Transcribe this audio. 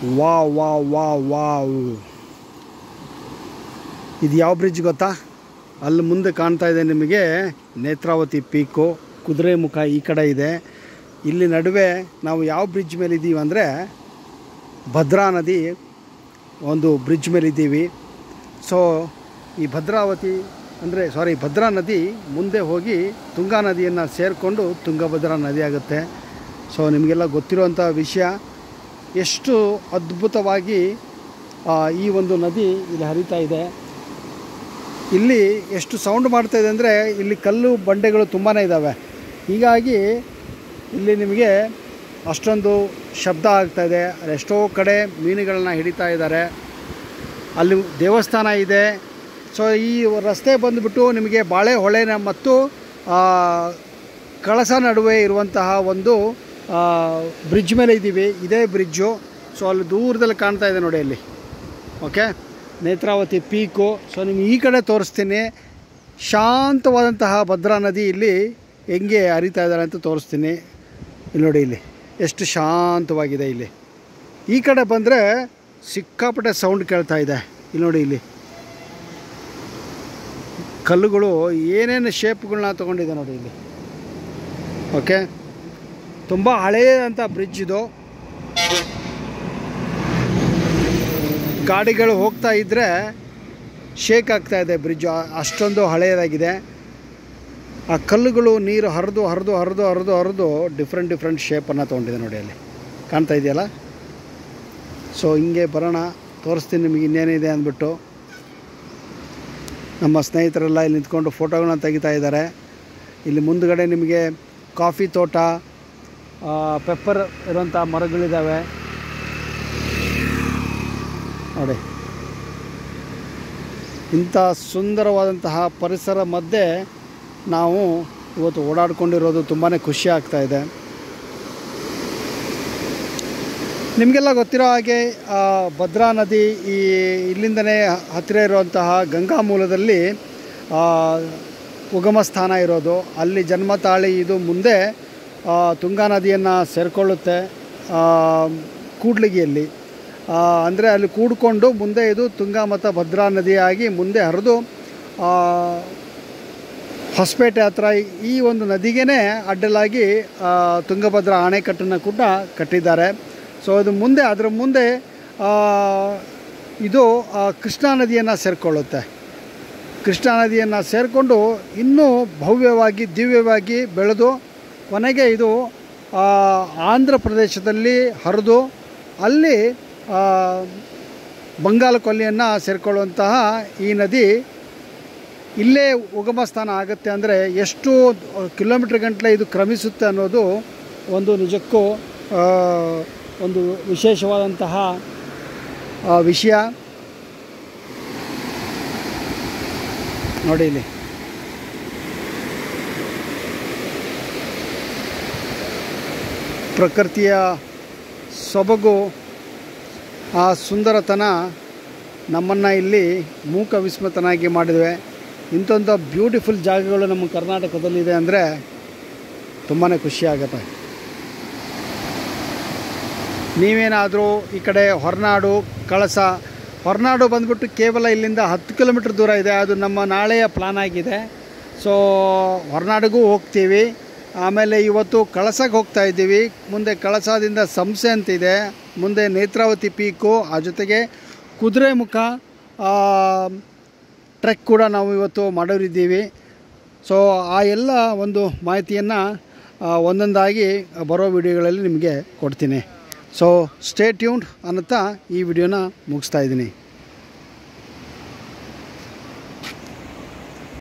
ವಾ ವಾ ವಾ ವಾವ್ ಇದು ಯಾವ ಬ್ರಿಡ್ಜ್ ಗೊತ್ತಾ ಅಲ್ಲಿ ಮುಂದೆ ಕಾಣ್ತಾ ಇದೆ ನಿಮಗೆ ನೇತ್ರಾವತಿ ಪೀಕು ಕುದುರೆ ಮುಖ ಈ ಕಡೆ ಇದೆ ಇಲ್ಲಿ ನಡುವೆ ನಾವು ಯಾವ ಬ್ರಿಡ್ಜ್ ಮೇಲೆ ಇದ್ದೀವಿ ಅಂದರೆ ಭದ್ರಾ ನದಿ ಒಂದು ಬ್ರಿಡ್ಜ್ ಮೇಲೆ ಇದ್ದೀವಿ ಸೊ ಈ ಭದ್ರಾವತಿ ಅಂದರೆ ಸಾರಿ ಭದ್ರಾ ನದಿ ಮುಂದೆ ಹೋಗಿ ತುಂಗಾ ನದಿಯನ್ನು ಸೇರಿಕೊಂಡು ತುಂಗಭದ್ರಾ ನದಿ ಆಗುತ್ತೆ ಸೊ ನಿಮಗೆಲ್ಲ ಗೊತ್ತಿರುವಂಥ ವಿಷಯ ಎಷ್ಟು ಅದ್ಭುತವಾಗಿ ಆ, ಈ ಒಂದು ನದಿ ಇಲ್ಲಿ ಹರಿತಾ ಇದೆ ಇಲ್ಲಿ ಎಷ್ಟು ಸೌಂಡ್ ಮಾಡ್ತಾ ಇದೆ ಅಂದರೆ ಇಲ್ಲಿ ಕಲ್ಲು ಬಂಡೆಗಳು ತುಂಬಾ ಇದ್ದಾವೆ ಹೀಗಾಗಿ ಇಲ್ಲಿ ನಿಮಗೆ ಅಷ್ಟೊಂದು ಶಬ್ದ ಆಗ್ತಾ ಇದೆ ಅಲ್ಲಿ ಎಷ್ಟೋ ಕಡೆ ಮೀನುಗಳನ್ನ ಹಿಡಿತಾ ಇದ್ದಾರೆ ಅಲ್ಲಿ ದೇವಸ್ಥಾನ ಇದೆ ಸೊ ಈ ರಸ್ತೆ ಬಂದುಬಿಟ್ಟು ನಿಮಗೆ ಬಾಳೆಹೊಳೆನ ಮತ್ತು ಆ, ಕಳಸ ನಡುವೆ ಇರುವಂತಹ ಒಂದು ಬ್ರಿಡ್ಜ್ ಮೇಲೆ ಇದ್ದೀವಿ ಇದೇ ಬ್ರಿಡ್ಜು ಸೊ ಅಲ್ಲಿ ದೂರದಲ್ಲಿ ಕಾಣ್ತಾ ಇದೆ ನೋಡಿ ಅಲ್ಲಿ ಓಕೆ ನೇತ್ರಾವತಿ ಪೀಕು ಸೊ ನಿಮ್ಗೆ ಈ ಕಡೆ ತೋರಿಸ್ತೀನಿ ಶಾಂತವಾದಂತಹ ಭದ್ರಾ ನದಿ ಇಲ್ಲಿ ಹೆಂಗೆ ಹರಿತಾ ಇದ್ದಾರೆ ಅಂತ ತೋರಿಸ್ತೀನಿ ಇಲ್ಲಿ ನೋಡಿ ಇಲ್ಲಿ ಎಷ್ಟು ಶಾಂತವಾಗಿದೆ ಇಲ್ಲಿ ಈ ಕಡೆ ಬಂದರೆ ಸಿಕ್ಕಾಪಟ್ಟೆ ಸೌಂಡ್ ಕೇಳ್ತಾ ಇದೆ ಇಲ್ಲಿ ನೋಡಿ ಇಲ್ಲಿ ಕಲ್ಲುಗಳು ಏನೇನು ಶೇಪ್ಗಳನ್ನ ತೊಗೊಂಡಿದೆ ನೋಡಿ ಇಲ್ಲಿ ಓಕೆ ತುಂಬ ಹಳೆಯದಂಥ ಬ್ರಿಡ್ಜ್ ಇದು ಗಾಡಿಗಳು ಹೋಗ್ತಾ ಇದ್ದರೆ ಶೇಕ್ ಆಗ್ತಾ ಇದೆ ಬ್ರಿಡ್ಜ್ ಅಷ್ಟೊಂದು ಹಳೆಯದಾಗಿದೆ ಆ ಕಲ್ಲುಗಳು ನೀರು ಹರಿದು ಹರಿದು ಹರಿದು ಹರಿದು ಹರಿದು ಡಿಫ್ರೆಂಟ್ ಡಿಫ್ರೆಂಟ್ ಶೇಪನ್ನು ತೊಗೊಂಡಿದೆ ನೋಡಿ ಅಲ್ಲಿ ಕಾಣ್ತಾ ಇದೆಯಲ್ಲ ಸೊ ಹಿಂಗೆ ಬರೋಣ ತೋರಿಸ್ತೀನಿ ನಿಮಗೆ ಇನ್ನೇನಿದೆ ಅಂದ್ಬಿಟ್ಟು ನಮ್ಮ ಸ್ನೇಹಿತರೆಲ್ಲ ಇಲ್ಲಿ ನಿಂತ್ಕೊಂಡು ಫೋಟೋಗಳನ್ನ ತೆಗಿತಾ ಇದ್ದಾರೆ ಇಲ್ಲಿ ಮುಂದುಗಡೆ ನಿಮಗೆ ಕಾಫಿ ತೋಟ ಪೆಪ್ಪರ್ ಇರೋಂಥ ಮರಗಳಿದ್ದಾವೆ ನೋಡಿ ಇಂಥ ಸುಂದರವಾದಂತಹ ಪರಿಸರ ಮಧ್ಯೆ ನಾವು ಇವತ್ತು ಓಡಾಡ್ಕೊಂಡಿರೋದು ತುಂಬಾ ಖುಷಿ ಆಗ್ತಾ ಇದೆ ನಿಮಗೆಲ್ಲ ಗೊತ್ತಿರೋ ಹಾಗೆ ಆ, ಭದ್ರಾ ನದಿ ಈ ಇಲ್ಲಿಂದನೇ ಹತ್ತಿರ ಇರುವಂತಹ ಗಂಗಾ ಮೂಲದಲ್ಲಿ ಆ, ಉಗಮ ಸ್ಥಾನ ಇರೋದು ಅಲ್ಲಿ ಜನ್ಮ ತಾಳಿ ಇದು ಮುಂದೆ ಆ, ತುಂಗಾ ನದಿಯನ್ನು ಸೇರಿಕೊಳ್ಳುತ್ತೆ ಆ, ಕೂಡ್ಲಿಗಿಯಲ್ಲಿ ಅಂದರೆ ಅಲ್ಲಿ ಕೂಡಿಕೊಂಡು ಮುಂದೆ ಇದು ತುಂಗಾ ಮತ್ತು ಭದ್ರಾ ನದಿಯಾಗಿ ಮುಂದೆ ಹರಿದು ಆ, ಹೊಸಪೇಟೆ ಹತ್ರ ಈ ಒಂದು ನದಿಗೇ ಅಡ್ಡಲಾಗಿ ಆ, ತುಂಗಭದ್ರಾ ಅಣೆಕಟ್ಟನ್ನು ಕೂಡ ಕಟ್ಟಿದ್ದಾರೆ ಸೊ ಇದು ಮುಂದೆ ಅದರ ಮುಂದೆ ಆ, ಇದು ಆ, ಕೃಷ್ಣಾ ನದಿಯನ್ನು ಸೇರಿಕೊಳ್ಳುತ್ತೆ ಕೃಷ್ಣಾ ನದಿಯನ್ನು ಸೇರಿಕೊಂಡು ಇನ್ನೂ ಭವ್ಯವಾಗಿ ದಿವ್ಯವಾಗಿ ಬೆಳೆದು ಕೊನೆಗೆ ಇದು ಆ, ಆಂಧ್ರ ಪ್ರದೇಶದಲ್ಲಿ ಹರಿದು ಅಲ್ಲಿ ಆ, ಬಂಗಾಳ ಕೊಲ್ಲಿಯನ್ನು ಸೇರಿಕೊಳ್ಳುವಂತಹ ಈ ನದಿ ಇಲ್ಲೇ ಉಗಮ ಸ್ಥಾನ ಆಗುತ್ತೆ ಅಂದರೆ ಎಷ್ಟು ಕಿಲೋಮೀಟ್ರ್ ಗಂಟಲೆ ಇದು ಕ್ರಮಿಸುತ್ತೆ ಅನ್ನೋದು ಒಂದು ನಿಜಕ್ಕೂ ಆ, ಒಂದು ವಿಶೇಷವಾದಂತಹ ಆ, ವಿಷಯ ನೋಡಿ ಇಲ್ಲಿ ಪ್ರಕೃತಿಯ ಸೊಬಗು ಆ ಸುಂದರತನ ನಮ್ಮನ್ನು ಇಲ್ಲಿ ಮೂಕ ವಿಸ್ಮತನಾಗಿ ಮಾಡಿದ್ವೆ ಇಂಥೊಂಥ ಬ್ಯೂಟಿಫುಲ್ ಜಾಗಗಳು ನಮ್ಮ ಕರ್ನಾಟಕದಲ್ಲಿದೆ ಅಂದರೆ ತುಂಬಾ ಖುಷಿ ಆಗುತ್ತೆ ನೀವೇನಾದರೂ ಈ ಕಡೆ ಹೊರನಾಡು ಕಳಸ ಹೊರನಾಡು ಬಂದ್ಬಿಟ್ಟು ಕೇವಲ ಇಲ್ಲಿಂದ ಹತ್ತು ಕಿಲೋಮೀಟ್ರ್ ದೂರ ಇದೆ ಅದು ನಮ್ಮ ನಾಳೆಯ ಪ್ಲಾನ್ ಆಗಿದೆ ಸೊ ಹೊರನಾಡಿಗೂ ಹೋಗ್ತೀವಿ ಆಮೇಲೆ ಇವತ್ತು ಕಳಸಕ್ಕೆ ಹೋಗ್ತಾ ಇದ್ದೀವಿ ಮುಂದೆ ಕಳಸದಿಂದ ಸಂಸೆ ಅಂತಿದೆ ಮುಂದೆ ನೇತ್ರಾವತಿ ಪೀಕು ಆ ಜೊತೆಗೆ ಕುದುರೆಮುಖ ಟ್ರೆಕ್ ಕೂಡ ನಾವು ಇವತ್ತು ಮಾಡೋರಿದ್ದೀವಿ ಸೊ ಆ ಎಲ್ಲ ಒಂದು ಮಾಹಿತಿಯನ್ನು ಒಂದೊಂದಾಗಿ ಬರೋ ವಿಡಿಯೋಗಳಲ್ಲಿ ನಿಮಗೆ ಕೊಡ್ತೀನಿ ಸೊ ಸ್ಟೇ ಟ್ಯೂನ್ಡ್ ಅನ್ನುತ್ತಾ ಈ ವಿಡಿಯೋನ ಮುಗಿಸ್ತಾ ಇದ್ದೀನಿ